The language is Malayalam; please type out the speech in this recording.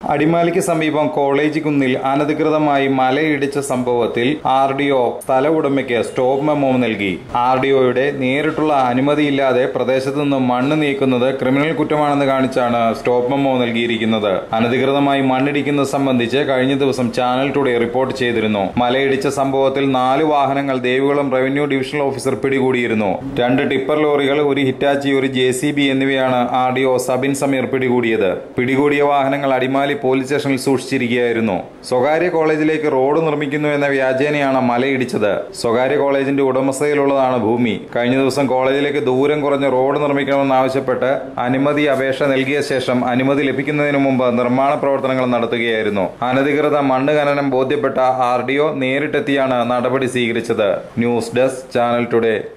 അടിമാലിക്ക് സമീപം കോളേജ് കുന്നിൽ അനധികൃതമായി മലയിടിച്ച സംഭവത്തിൽ ആർ ഡി ഒ സ്ഥല ഉടമയ്ക്ക് സ്റ്റോപ്പ് മെമ്മോ നൽകി ആർ ഡി ഒയുടെ നേരിട്ടുള്ള അനുമതിയില്ലാതെ പ്രദേശത്തു നിന്നും മണ്ണ് നീക്കുന്നത് ക്രിമിനൽ കുറ്റമാണെന്ന് കാണിച്ചാണ് സ്റ്റോപ്പ് മെമ്മോ നൽകിയിരിക്കുന്നത് അനധികൃതമായി മണ്ണിടിക്കുന്നത് സംബന്ധിച്ച് കഴിഞ്ഞ ദിവസം ചാനൽ ടുഡേ റിപ്പോർട്ട് ചെയ്തിരുന്നു മലയിടിച്ച സംഭവത്തിൽ നാല് വാഹനങ്ങൾ ദേവികുളം റവന്യൂ ഡിവിഷണൽ ഓഫീസർ പിടികൂടിയിരുന്നു രണ്ട് ടിപ്പർ ലോറികൾ ഒരു ഹിറ്റാച്ചി ഒരു ജെ സി ബി എന്നിവയാണ് R D O Sabin Sameer പിടികൂടിയത് പിടികൂടിയ വാഹനങ്ങൾ അടിമാലി പോലീസ് സ്റ്റേഷനിൽ സൂക്ഷിച്ചിരിക്കുകയായിരുന്നു സ്വകാര്യ കോളേജിലേക്ക് റോഡ് നിർമ്മിക്കുന്നു എന്ന വ്യാജേനയാണ് മലയിടിച്ചത് സ്വകാര്യ കോളേജിന്റെ ഉടമസ്ഥയിലുള്ളതാണ് ഭൂമി കഴിഞ്ഞ ദിവസം കോളേജിലേക്ക് ദൂരം കുറഞ്ഞ റോഡ് നിർമ്മിക്കണമെന്നാവശ്യപ്പെട്ട് അനുമതി അപേക്ഷ നൽകിയ ശേഷം അനുമതി ലഭിക്കുന്നതിന് മുമ്പ് നിർമ്മാണ പ്രവർത്തനങ്ങൾ നടത്തുകയായിരുന്നു അനധികൃത മണ്ണ് ഖനനം ബോധ്യപ്പെട്ട ആർ ഡി ഒ നേരിട്ടെത്തിയാണ് നടപടി സ്വീകരിച്ചത് ന്യൂസ് ഡെസ്ക് ചാനൽ ടുഡേ